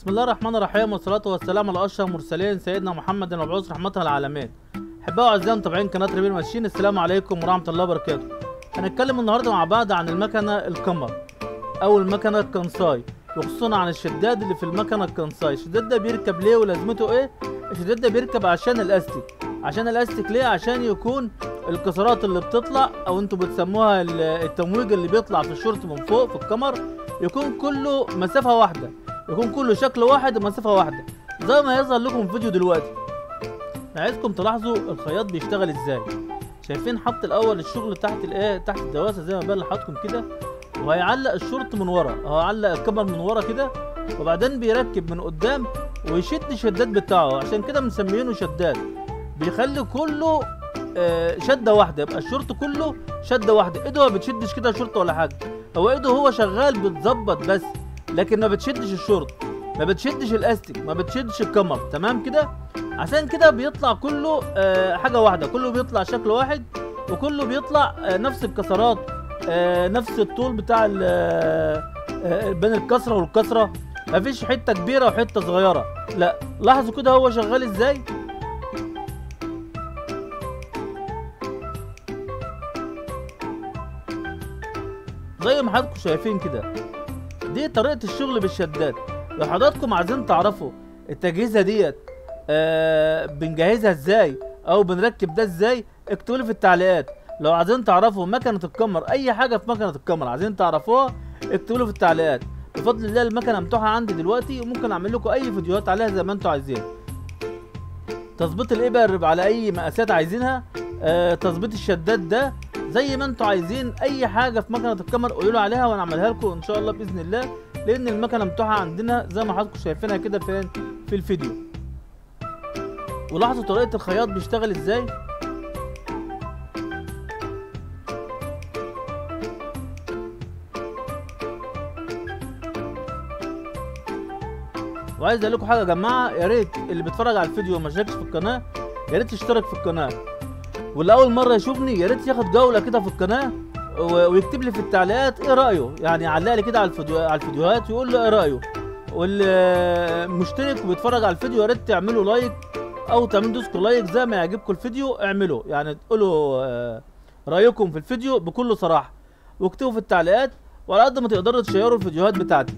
بسم الله الرحمن الرحيم والصلاة والسلام على أشرف المرسلين سيدنا محمد المبعوث رحمة للعالمين. أحبائي وأعزائي متابعين قناة ريبيل ماشين السلام عليكم ورحمة الله وبركاته. هنتكلم النهارده مع بعض عن المكنة الكمر أو المكنة الكنساي وخصوصا عن الشداد اللي في المكنة الكنساي، الشداد ده بيركب ليه ولازمته إيه؟ الشداد ده بيركب عشان الأستيك، عشان الأستيك ليه؟ عشان يكون الكسرات اللي بتطلع أو أنتوا بتسموها ال- التمويج اللي بيطلع في الشورت من فوق في الكمر يكون كله مسافة واحدة. يكون كله شكل واحد ومسافة واحدة زي ما هيظهر لكم في فيديو دلوقتي عايزكم تلاحظوا الخياط بيشتغل ازاي شايفين حط الاول الشغل تحت الايه تحت الدواسه زي ما بان لحضراتكم كده وهيعلق الشورت من ورا هو هيعلق الكمر من ورا كده وبعدين بيركب من قدام ويشد الشداد بتاعه عشان كده مسمينه شداد بيخلي كله آه، شده واحده يبقى الشورت كله شده واحده ايده ما بتشدش كده شورت ولا حاجه هو ايده هو شغال بتظبط بس لكن ما بتشدش الشورت ما بتشدش الاستيك ما بتشدش الكمر تمام كده عشان كده بيطلع كله آه حاجه واحده كله بيطلع شكل واحد وكله بيطلع آه نفس الكسرات آه نفس الطول بتاع ال- آه آه، بين الكسره والكسره مفيش حته كبيره وحته صغيره لا لاحظوا كده هو شغال ازاي زي ما حضراتكم شايفين كده دي طريقة الشغل بالشداد لو حضراتكم عايزين تعرفوا التجهيزة ديت آه بنجهزها ازاي او بنركب ده ازاي اكتبوا لي في التعليقات لو عايزين تعرفوا مكنة الكمر اي حاجة في مكنة الكمر عايزين تعرفوها اكتبوا لي في التعليقات بفضل الله المكنة مفتوحة عندي دلوقتي وممكن اعمل لكم اي فيديوهات عليها زي ما انتوا عايزين تظبيط الابر على اي مقاسات عايزينها آه تظبيط الشداد ده زي ما انتوا عايزين اي حاجه في مكنه الكاميرا قولوا لي عليها وانا اعملها لكم ان شاء الله باذن الله لان المكنه مفتوحه عندنا زي ما حضراتكم شايفينها كده فين في الفيديو ولاحظوا طريقه الخياط بيشتغل ازاي وعايز اقول لكم حاجه يا جماعه يا ريت اللي بيتفرج على الفيديو وما اشتركش في القناه يا ريت يشترك في القناه واللي اول مره يشوفني يا ريت ياخد جوله كده في القناه و- ويكتب لي في التعليقات ايه رايه يعني علق لي كده على الفيديو على الفيديوهات ويقول لي ايه رايه واللي مشترك وبيتفرج على الفيديو يا ريت تعملوا لايك او تعملوا دوسكوا لايك زي ما يعجبكم الفيديو اعملوا يعني تقولوا آه، رايكم في الفيديو بكل صراحه واكتبوا في التعليقات وعلى قد ما تقدروا تشيروا الفيديوهات بتاعتي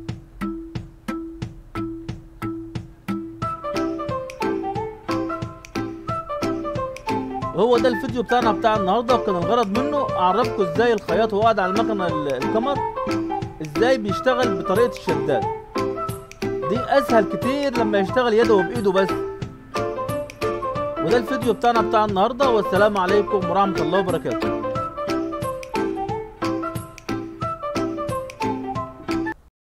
هو ده الفيديو بتاعنا بتاع النهارده وكان الغرض منه اعرفكم ازاي الخياط وهو قاعد على المكنه ال- الكمر ازاي بيشتغل بطريقه الشداد دي اسهل كتير لما يشتغل يده بايده بس وده الفيديو بتاعنا بتاع النهارده والسلام عليكم ورحمه الله وبركاته